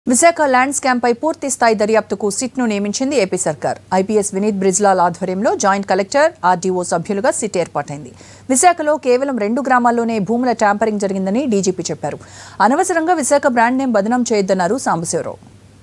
Visakha land scam పై పూర్తి స్థాయి దర్యాప్తుకు సిట్ను నియమించింది ఏపీ సర్కార్ ఐపీఎస్ వినీత్ బ్రిజ్లాల్ ఆధ్వర్యంలో జాయింట్ కలెక్టర్ ఆర్డీఓ సభ్యులుగా సిట్ ఏర్పాటైంది విశాఖలో కేవలం రెండు గ్రామాల్లోనే భూముల ట్యాంపరింగ్ జరిగిందని డీజీపీ చెప్పారు అనవసరంగా విశాఖ బ్రాండ్ నేమ్ బదనాం చేయొద్దన్నారు సాంబశివరావు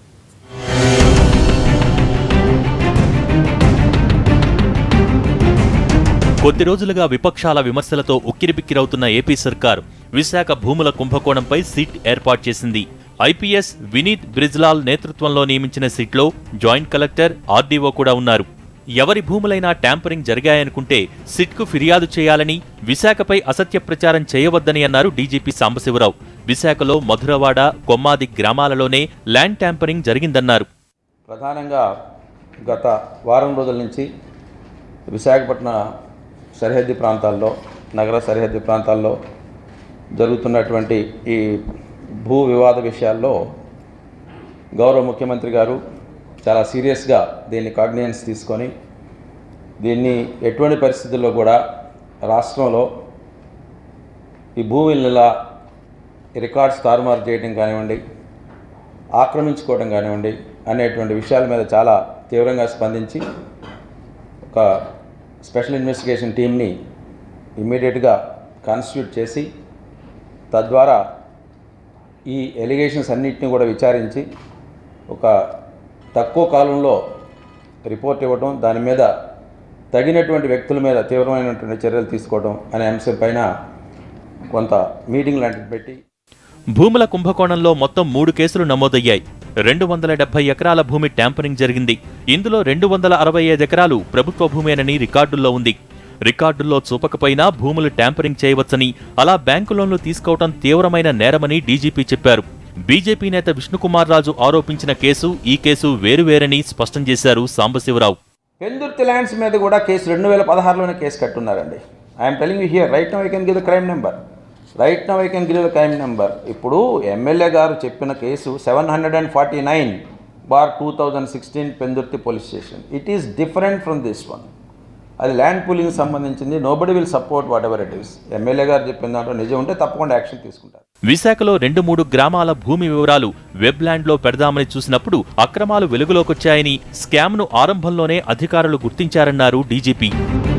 కొద్ది రోజులుగా విపక్షాల విమర్శలతో ఉక్కిరిబిక్కిరవుతున్న ఏపీ సర్కార్ విశాఖ భూముల కుంభకోణంపై సిట్ ఏర్పాటు చేసింది ఐపీఎస్ వినీత్ బ్రిజ్లాల్ నేతృత్వంలో నియమించిన సిట్లో జాయింట్ కలెక్టర్ ఆర్డీఓ కూడా ఉన్నారు ఎవరి భూములైనా ట్యాంపరింగ్ జరిగాయనుకుంటే సిట్కు ఫిర్యాదు చేయాలని విశాఖపై అసత్య ప్రచారం చేయవద్దని అన్నారు డీజీపీ సాంబశివరావు విశాఖలో మధురవాడ కొమ్మాది గ్రామాలలోనే ల్యాండ్ ట్యాంపరింగ్ జరిగిందన్నారు ప్రధానంగా గత వారం రోజుల నుంచి విశాఖపట్నం సరిహద్దు ప్రాంతాల్లో నగర సరిహద్దు ప్రాంతాల్లో జరుగుతున్నటువంటి ఈ భూ వివాద విషయాల్లో గౌరవ ముఖ్యమంత్రి గారు చాలా సీరియస్గా దీన్ని కాగ్నియన్స్ తీసుకొని దీన్ని ఎటువంటి పరిస్థితుల్లో కూడా రాష్ట్రంలో ఈ భూమిని ఇలా రికార్డ్స్ తారుమారు చేయడం కానివ్వండి ఆక్రమించుకోవడం కానివ్వండి అనేటువంటి విషయాల మీద చాలా తీవ్రంగా స్పందించి ఒక స్పెషల్ ఇన్వెస్టిగేషన్ టీమ్ని ఇమ్మీడియట్గా కాన్స్టిట్యూట్ చేసి తద్వారా ఈ ఎలిగేషన్స్ అన్నింటినీ కూడా విచారించి ఒక తక్కువ కాలంలో రిపోర్ట్ ఇవ్వడం దాని మీద తగినటువంటి వ్యక్తుల మీద తీవ్రమైనటువంటి చర్యలు తీసుకోవడం అనే అంశం పైన కొంత మీటింగ్ లాంటిది పెట్టి భూముల కుంభకోణంలో మొత్తం మూడు కేసులు నమోదయ్యాయి రెండు వందల డెబ్బై ఎకరాల భూమి ట్యాంపరింగ్ జరిగింది ఇందులో రెండు వందల అరవై ఐదు ఎకరాలు ప్రభుత్వ భూమేనని రికార్డుల్లో ఉంది రికార్డుల్లో చూపకపోయినా భూములు ట్యాంపరింగ్ చేయవచ్చని అలా బ్యాంకు లోన్లు తీసుకోవడం తీవ్రమైన నేరమని డీజీపీ చెప్పారు బీజేపీ నేత విష్ణుకుమార్ రాజు ఆరోపించిన కేసు ఈ కేసు వేరువేరని స్పష్టం చేశారు సాంబశివరావు పెందుర్తి ల్యాండ్స్ మీద కూడా కేసు రెండు వేల పదహారులోనే కేసు కట్టున్నారండి I'm telling you here right now I can give the crime number right now I can give the crime number ఇప్పుడు ఎమ్మెల్యే గారు చెప్పిన case seven hundred and forty nine bar two thousand sixteen Pendurthi police station it is different from this one అది land pooling సంబంధించింది nobody will support whatever it is MLA గారు చెప్పిన దాంట్లో నిజం ఉంటే తప్పకుండా యాక్షన్ తీసుకుంటారు విశాఖలో రెండు మూడు గ్రామాల భూమి వివరాలు వెబ్లాండ్లో పెడదామని చూసినప్పుడు అక్రమాలు వెలుగులోకొచ్చాయని స్కామ్ను ఆరంభంలోనే అధికారులు గుర్తించారన్నారు డీజీపీ